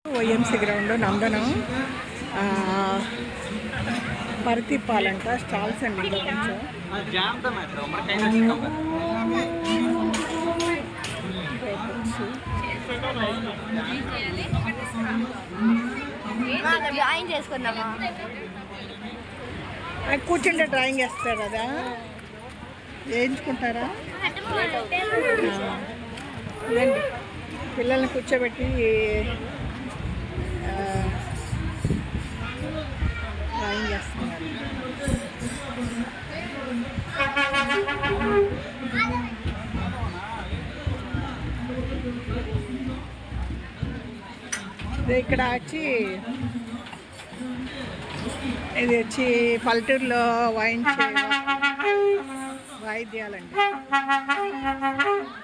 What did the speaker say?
OMC ground నందనం ఆ, పరుతిప్పాలంట stalls అండి ఇంకా కొంచెం జామ్ తో మ్యాటర్ ఉమ్మడికాయ చికెన్ జాయిన్ చేసుకున్నామా ఆ, కూర్చుంటే డ్రాయింగ్ వేస్తారు కదా వేయించుకుంటారా ఆ, ఇదండి పిల్లల్ని కూర్చోబెట్టి ఆ, డ్రాయింగ్ చేస్తున్నారు ఇది ఇక్కడ వచ్చి ఇది వచ్చి పల్లెటూరులో వాయించే వాయిద్యాలండి